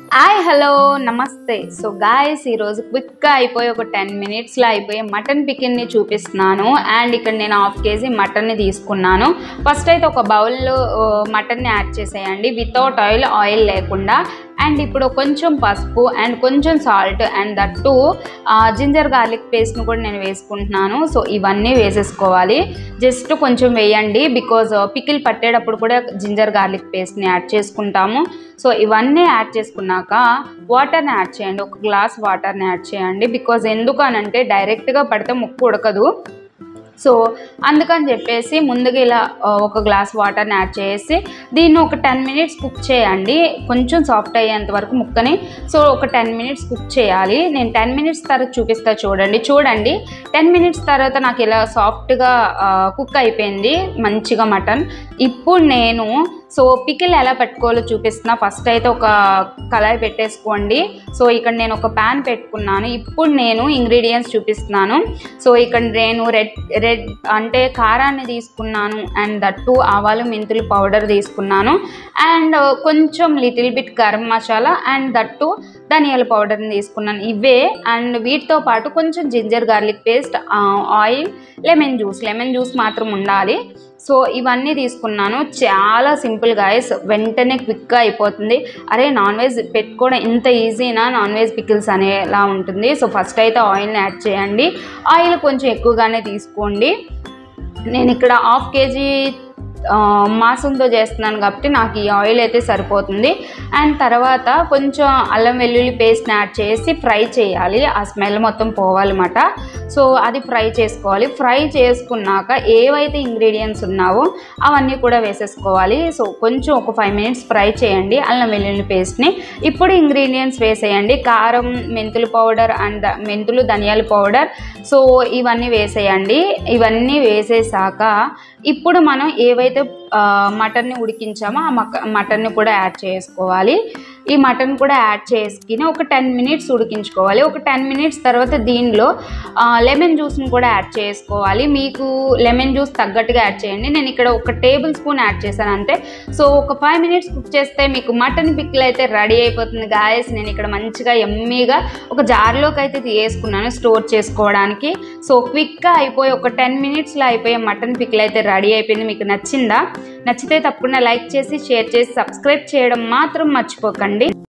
hi hello నమస్తే so guys ఈరోజు క్విక్గా అయిపోయి ఒక టెన్ మినిట్స్లో అయిపోయి మటన్ పికిల్ని చూపిస్తున్నాను అండ్ ఇక్కడ నేను హాఫ్ కేజీ మటన్ని తీసుకున్నాను ఫస్ట్ అయితే ఒక బౌల్లో మటన్ని యాడ్ చేసేయండి వితౌట్ ఆయిల్ ఆయిల్ లేకుండా అండ్ ఇప్పుడు కొంచెం పసుపు అండ్ కొంచెం salt and that ginger garlic పేస్ట్ను కూడా నేను వేసుకుంటున్నాను సో ఇవన్నీ వేసేసుకోవాలి జస్ట్ కొంచెం వేయండి బికాజ్ పికిల్ పట్టేటప్పుడు కూడా జింజర్ గార్లిక్ పేస్ట్ని యాడ్ చేసుకుంటాము సో ఇవన్నీ యాడ్ చేసుకున్నాక వాటర్ని యాడ్ చేయండి ఒక గ్లాస్ వాటర్ని యాడ్ చేయండి బికాజ్ ఎందుకు అనంటే డైరెక్ట్గా పడితే ముక్కు ఉడకదు సో అందుకని చెప్పేసి ముందుగా ఇలా ఆ, ఒక గ్లాస్ వాటర్ని యాడ్ చేసి దీన్ని ఒక టెన్ మినిట్స్ కుక్ చేయండి కొంచెం సాఫ్ట్ అయ్యేంత వరకు ముక్కని సో ఒక టెన్ మినిట్స్ కుక్ చేయాలి నేను టెన్ మినిట్స్ తర్వాత చూపిస్తా చూడండి చూడండి టెన్ మినిట్స్ తర్వాత నాకు ఇలా సాఫ్ట్గా కుక్ అయిపోయింది మంచిగా మటన్ ఇప్పుడు నేను సో పికిల్ ఎలా పెట్టుకోవాలో చూపిస్తున్నా ఫస్ట్ అయితే ఒక కళాయి పెట్టేసుకోండి సో ఇక్కడ నేను ఒక ప్యాన్ పెట్టుకున్నాను ఇప్పుడు నేను ఇంగ్రీడియంట్స్ చూపిస్తున్నాను సో ఇక్కడ నేను రెడ్ రెడ్ అంటే కారాన్ని తీసుకున్నాను అండ్ దట్టు ఆవాలు మెంతులు పౌడర్ తీసుకున్నాను అండ్ కొంచెం little bit garam masala and that ధనియాల పౌడర్ని తీసుకున్నాను ఇవే అండ్ వీటితో పాటు కొంచెం ginger garlic paste oil lemon juice lemon juice మాత్రం ఉండాలి సో ఇవన్నీ తీసుకున్నాను చాలా సింపుల్ గాయస్ వెంటనే క్విక్గా అయిపోతుంది అరే నాన్ వెజ్ పెట్టుకోవడం ఇంత ఈజీనా నాన్ వెజ్ పికిల్స్ అనేలా ఉంటుంది సో ఫస్ట్ అయితే ఆయిల్ని యాడ్ చేయండి ఆయిల్ కొంచెం ఎక్కువగానే తీసుకోండి నేను ఇక్కడ హాఫ్ కేజీ ఆ, మాంసంతో చేస్తున్నాను కాబట్టి నాకు ఈ ఆయిల్ అయితే సరిపోతుంది అండ్ తర్వాత కొంచెం అల్లం వెల్లుల్లి పేస్ట్ని యాడ్ చేసి ఫ్రై చేయాలి ఆ స్మెల్ మొత్తం పోవాలన్నమాట సో అది ఫ్రై చేసుకోవాలి ఫ్రై చేసుకున్నాక ఏవైతే ఇంగ్రీడియంట్స్ ఉన్నావో అవన్నీ కూడా వేసేసుకోవాలి సో కొంచెం ఒక ఫైవ్ మినిట్స్ ఫ్రై చేయండి అల్లం వెల్లుల్లి పేస్ట్ని ఇప్పుడు ఇంగ్రీడియంట్స్ వేసేయండి కారం మెంతులు పౌడర్ అండ్ మెంతులు ధనియాల పౌడర్ సో ఇవన్నీ వేసేయండి ఇవన్నీ వేసేసాక ఇప్పుడు మనం ఏవైతే ఆ, మటన్ని ఉడికించామో ఆ మక మటన్ని కూడా యాడ్ చేసుకోవాలి ఈ మటన్ కూడా యాడ్ చేసుకుని ఒక టెన్ మినిట్స్ ఉడికించుకోవాలి ఒక టెన్ మినిట్స్ తర్వాత దీనిలో లెమన్ జ్యూస్ని కూడా యాడ్ చేసుకోవాలి మీకు లెమన్ జ్యూస్ తగ్గట్టుగా యాడ్ చేయండి నేను ఇక్కడ ఒక టేబుల్ స్పూన్ యాడ్ చేశాను అంతే సో ఒక ఫైవ్ మినిట్స్ కుక్ చేస్తే మీకు మటన్ పిక్కిల్ అయితే రెడీ అయిపోతుంది గాయస్ నేను ఇక్కడ మంచిగా ఎమ్మీగా ఒక జార్లోకి అయితే తీసుకున్నాను స్టోర్ చేసుకోవడానికి సో క్విక్గా అయిపోయి ఒక టెన్ మినిట్స్లో అయిపోయే మటన్ పిక్కిల్ అయితే రెడీ అయిపోయింది మీకు నచ్చిందా నచ్చితే తప్పకుండా లైక్ చేసి షేర్ చేసి సబ్స్క్రైబ్ చేయడం మాత్రం మర్చిపోకండి